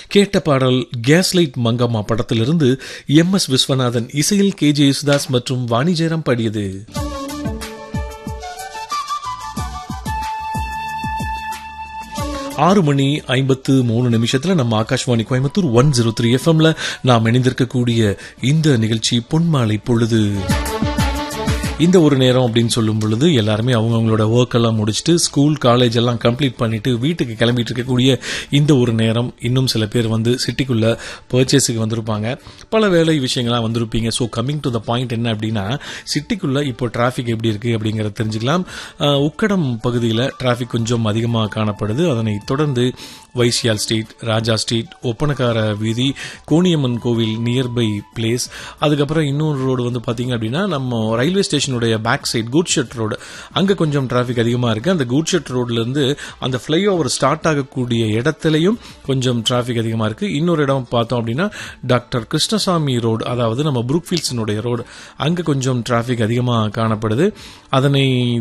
கேட்ட பாடல் கேஸ்லைட் மங்கம்மா படத்திலிருந்து எம் எஸ் விஸ்வநாதன் இசையில் கே ஜே யேசுதாஸ் மற்றும் வாணி ஜெயராம் பாடியது ஆறு மணி ஐம்பத்து மூணு நிமிஷத்துல நம்ம Akashvani Coimbatore one zero three எஃப்எம்ல நாம் இணைந்திருக்கக்கூடிய இந்த நிகழ்ச்சி பொன்மாலை பொழுது இந்த ஒரு நேரம் அப்படின்னு சொல்லும் பொழுது எல்லாருமே அவங்கவுங்களோட ஒர்க் எல்லாம் முடிச்சுட்டு ஸ்கூல் காலேஜ் எல்லாம் கம்ப்ளீட் பண்ணிட்டு வீட்டுக்கு கிளம்பிட்டு இருக்கக்கூடிய இந்த ஒரு நேரம் இன்னும் சில பேர் வந்து சிட்டிக்குள்ள பர்ச்சேஸுக்கு வந்திருப்பாங்க பல வேலை விஷயங்கள்லாம் வந்திருப்பீங்க so coming to the point என்ன அப்படின்னா சிட்டிக்குள்ள இப்போ டிராஃபிக் எப்படி இருக்கு அப்படிங்கறத தெரிஞ்சுக்கலாம் அஹ், உக்கடம் பகுதியில் டிராஃபிக் கொஞ்சம் அதிகமாக காணப்படுது அதனை தொடர்ந்து வைசியால் ஸ்ட்ரீட் ராஜா ஸ்ட்ரீட் ஒப்பனக்கார வீதி கோணியம்மன் கோவில் நியர்பை பிளேஸ் அதுக்கப்புறம் இன்னொரு ரோடு வந்து பாத்தீங்க அப்படின்னா நம்ம ரயில்வே ஸ்டேஷனுடைய back side good shed road அங்க கொஞ்சம் டிராஃபிக் அதிகமா இருக்கு அந்த குட் ஷெட் ரோட்ல இருந்து அந்த ஃபிளை ஓவர் ஸ்டார்ட் ஆகக்கூடிய இடத்துலயும் கொஞ்சம் டிராஃபிக் அதிகமா இருக்கு இன்னொரு இடம் பார்த்தோம் அப்படின்னா டாக்டர் கிருஷ்ணசாமி ரோடு அதாவது நம்ம புரூக்ஃபீல்ட்ஸினுடைய ரோடு அங்க கொஞ்சம் டிராஃபிக் அதிகமாக காணப்படுது அதனை